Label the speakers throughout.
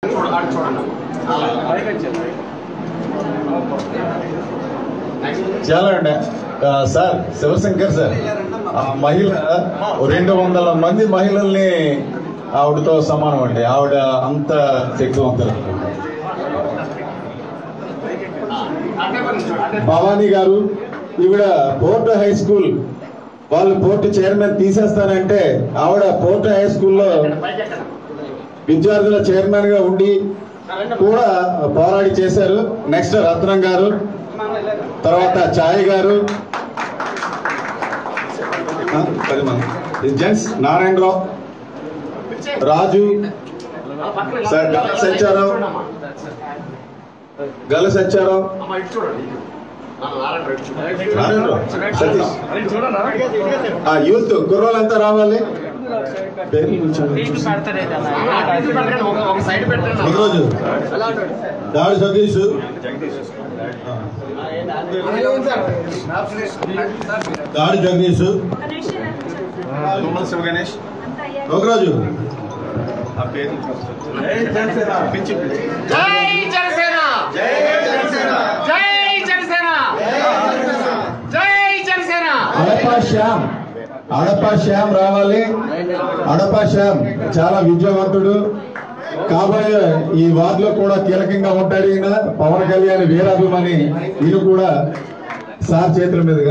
Speaker 1: చాలా అండి ఆ, సార్ శివశంకర్ సార్ ఆ మహిళ రెండు వందల మంది మహిళల్ని ఆవిడతో సమానం అండి ఆవిడ అంత శక్తివంతులు భవానీ గారు ఈవిడ పోర్ట్ హై స్కూల్ వాళ్ళు పోర్ట్ చైర్మన్ తీసేస్తానంటే ఆవిడ పోర్ట్ హై స్కూల్లో విద్యార్థుల చైర్మన్ గా ఉండి కూడా పోరాడి చేశారు నెక్స్ట్ రత్నం గారు తర్వాత ఛాయ్ గారు ఆ, పది మంది జెంట్స్ నారాయణరావు రాజు సార్ గల సత్యారావు గల సత్యారావు నారాయణరావు సతీష్ ఆ యూత్ కుర్రోళ్ళంతా రావాలి పేర్లు కూర్చోండి. ఒకరోజు దాడి సతీష్ దాడి జగదీష్ తుమ్మల శివ గణేష్ ఒకరోజు
Speaker 2: జై జనసేన జై జనసేన జై జనసేన
Speaker 1: అడపా శ్యామ్ అడపా శ్యామ్ రావాలి అడపా శ్యామ్ చాలా విద్యావంతుడు కాబోయే ఈ వార్డులో కూడా కీలకంగా ఉంటాడు ఈయన పవన్ కళ్యాణ్ వీరాభిమాని ఈయన కూడా సార్ చేతుల మీదుగా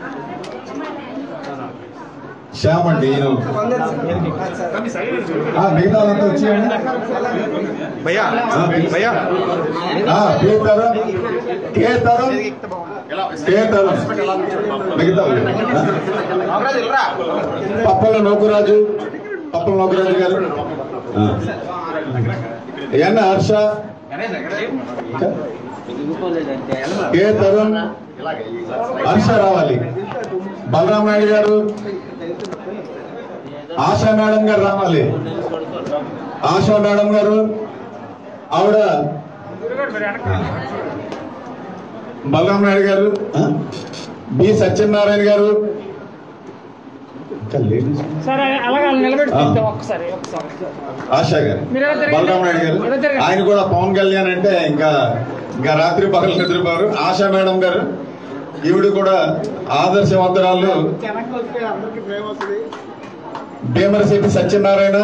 Speaker 1: శ్యామ్ అండి ఈయన ఆ, మిగతా వాళ్ళంతా వచ్చేయండి
Speaker 3: భయ్యా భయ్యా
Speaker 1: ఆ, కే తరం కే తరం కే తరం మిగతా వాళ్ళు. పప్పల నౌకరాజు పప్పల నౌకరాజు గారు ఆ. ఎన్న హర్ష కే తరుణ్ హర్ష రావాలి బలరాం నాయుడు గారు ఆశా మేడం గారు రావాలి ఆశా మేడం గారు ఆవిడ బలరాం నాయుడు గారు ఆ? బి సత్యనారాయణ గారు ఇంకా లేడీస్
Speaker 4: సరే అలాగే నిలబెట్టి
Speaker 1: ఆ.
Speaker 4: ఒక్కసారి ఒక్కసారి
Speaker 1: ఆశా గారు
Speaker 4: మీరు ఎలా తిరగండి?
Speaker 1: బలరాం నాయుడు గారు
Speaker 4: ఎలా తిరగండి?
Speaker 1: ఆయన కూడా పవన్ కళ్యాణ్ అంటే ఇంకా ఇంకా రాత్రి పగలు నిద్రపోరు ఆశా మేడం గారు ఈవిడ కూడా ఆదర్శవంతరాలు భీమరశెట్టి సత్యనారాయణ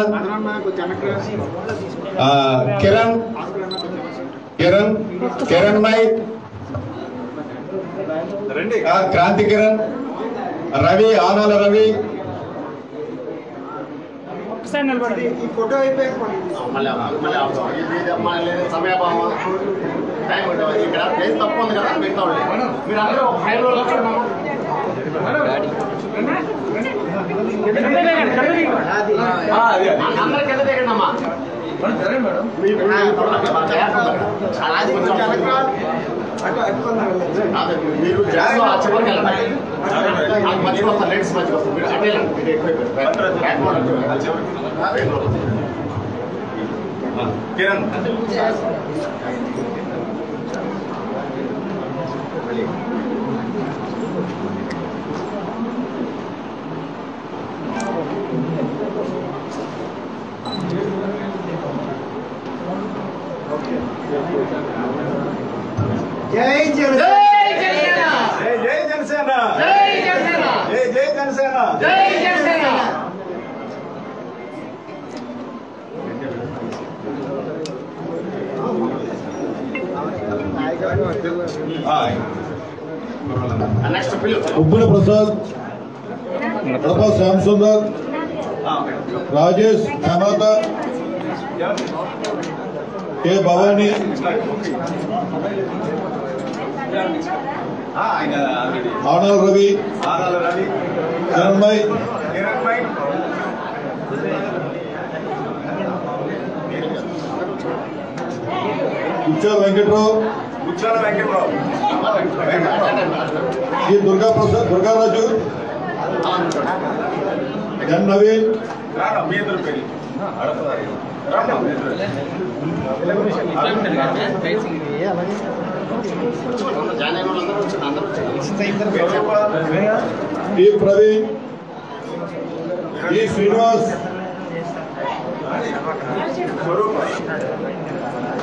Speaker 1: ఆ, కిరణ్ కిరణ్ కిరణ్ మై ఆ, క్రాంతి కిరణ్ రవి ఆనాల రవి
Speaker 4: ఒక్కసారి నిలబడండి
Speaker 2: మళ్ళీ మళ్ళీ అవసరం. ఇది మళ్ళీ సమయభావం టైం ఉంటుంది ఇక్కడ ప్లేస్ తప్పు ఉంది కదా మిగతా వాళ్ళు మీరు అందరూ ఒక ఫైవ్ రోజులు వచ్చి అందరూ కింద దిగండి అమ్మా అది కొంచెం అదే, మీరు జాగ్రత్తగా ఆ చివరికి వెళ్ళండి. నాకు మధ్యలో వస్తారు లేడీస్ మధ్యలో వస్తారు మీరు అటే వెళ్ళండి. మీరు ఎక్కువైపోయారు. బ్యాక్ వాల్ వచ్చి ఆ చివరికి. Right road.
Speaker 3: కిరణ్
Speaker 2: జై జనసేన
Speaker 3: జై జై జనసేన
Speaker 2: జై జనసేన
Speaker 3: జై జై జనసేన
Speaker 2: జై జనసేన నెక్స్ట్ పిలు
Speaker 1: ఉప్పుల ప్రసాద్ కడప శ్యామ్ సుందర్ రాజేష్ కనాత కె భవానీ
Speaker 3: ఆయన ఆల్రెడీ
Speaker 1: ఆనల్ రవి
Speaker 3: ఆదాల రవి
Speaker 1: కిరణ్మయ్
Speaker 3: కిరణ్ పై
Speaker 1: కిచ్చర్ వెంకట్రావు
Speaker 3: ఉచ్చాల వెంకట్రావు
Speaker 1: జి దుర్గా ప్రసాద్ దుర్గారాజు ఎన్ నవీన్
Speaker 3: రానా మీ ఇద్దరు పెళ్లి రానా మీ ఇద్దరు
Speaker 2: జాయిన్ అయిన వాళ్ళందరూ వచ్చారు అందరూ వచ్చారు
Speaker 3: పేరు చెప్పాలా?
Speaker 1: టి ప్రవీణ్ టి శ్రీనివాస్
Speaker 3: స్వరూప